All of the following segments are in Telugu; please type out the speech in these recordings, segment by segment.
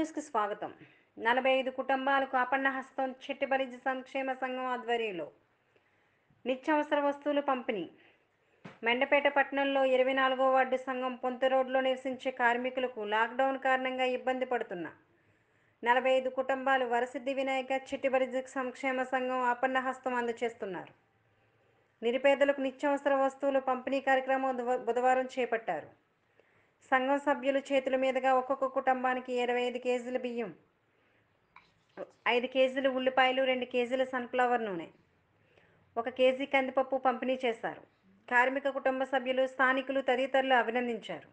న్యూస్కి స్వాగతం నలభై ఐదు కుటుంబాలకు అపన్నహస్తం చెట్టిబలిజ సంక్షేమ సంఘం ఆధ్వర్యంలో నిత్యావసర వస్తువులు పంపిణీ మెండపేట పట్టణంలో ఇరవై నాలుగో వార్డు సంఘం పొంత రోడ్లో నివసించే కార్మికులకు లాక్డౌన్ కారణంగా ఇబ్బంది పడుతున్న నలభై ఐదు కుటుంబాలు వరసిద్ధి వినాయక చిట్టిబలిజ సంక్షేమ సంఘం అపన్నహస్తం అందజేస్తున్నారు నిరుపేదలకు నిత్యావసర వస్తువులు పంపిణీ కార్యక్రమం బుధ- బుధవారం చేపట్టారు సంఘం సభ్యుల చేతుల మీదుగా ఒక్కొక్క కుటుంబానికి ఇరవై ఐదు కేజీల బియ్యం ఐదు కేజీలు ఉల్లిపాయలు రెండు కేజీల సన్ఫ్లవర్ నూనె ఒక కేజీ కందిపప్పు పంపిణీ చేశారు కార్మిక కుటుంబ సభ్యులు స్థానికులు తదితరులు అభినందించారు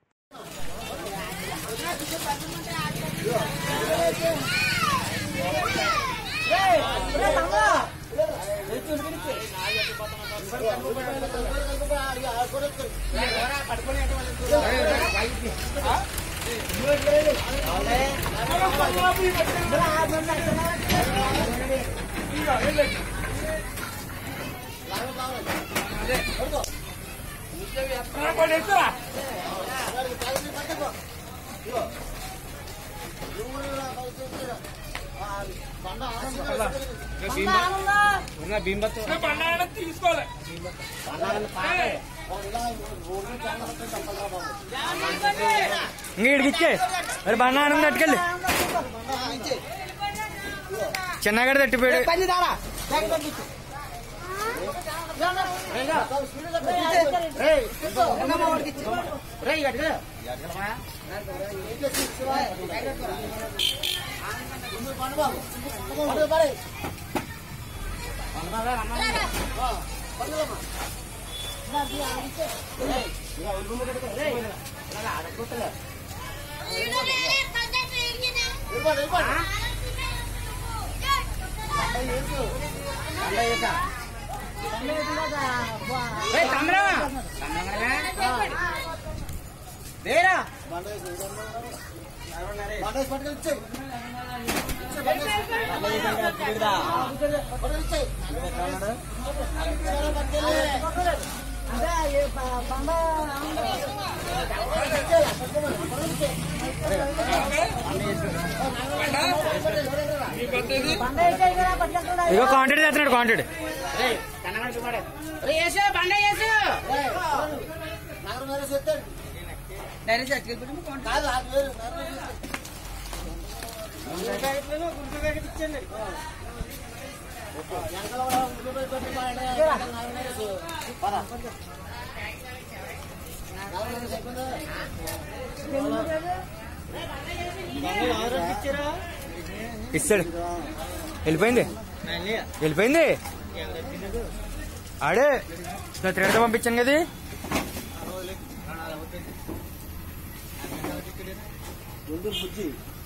ఇంకా ఇడికిచ్చే మరి బంగారం తట్టుకెళ్ళి చిన్నగాడు తట్టిపోయాడు ఇగో కాంటాక్ట్ చేస్తున్నాడు కాంటాక్ట్ ఇస్తాడు వెళ్ళిపోయింది వెళ్ళిపోయింది ఆడే తిరగత పంపించాను కదా గుంటూరు బుజ్జి